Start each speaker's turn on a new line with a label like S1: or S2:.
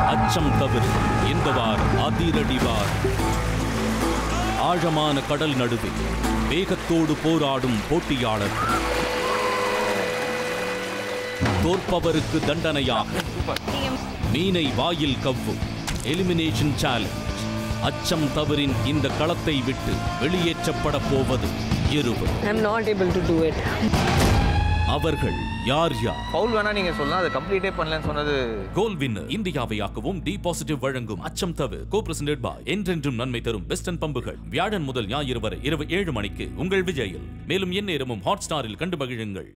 S1: அச்சம் தவிர இந்த வாரம் அதிரடிவார் ஆழமான கடல் நடுவே வேகத்தோடு போராடும் போட்டியாளர் தோற்பவருக்கு தண்டனையாக மீனை வாயில் கவ்வும் எலிமினேஷன் சேலஞ்ச் அச்சம் தவறின் இந்த களத்தை விட்டு வெளியேற்றப்பட போவது இருவர்
S2: I'm not able to do it.
S1: அவர்கள் யார் யார்
S3: ஃபவுல் வேணா நீங்க சொல்லலாம் அதை கம்ப்ளீட்டே பண்ணலன்னு சொன்னது
S1: கோல் வின்னர் இந்தியாவையாக்கவும் டி பாசிட்டிவ் வழங்கும் அச்சம் தவிர கோ பிரசன்டட் பாய் என்றென்றும் நன்மை தரும் பெஸ்டன் பம்புகள் வியாழன் முதல் ஞாயிறு வரை இரவு ஏழு மணிக்கு உங்கள் விஜயில் மேலும் எந்நேரமும் ஹாட் ஸ்டாரில் கண்டு மகிழுங்கள்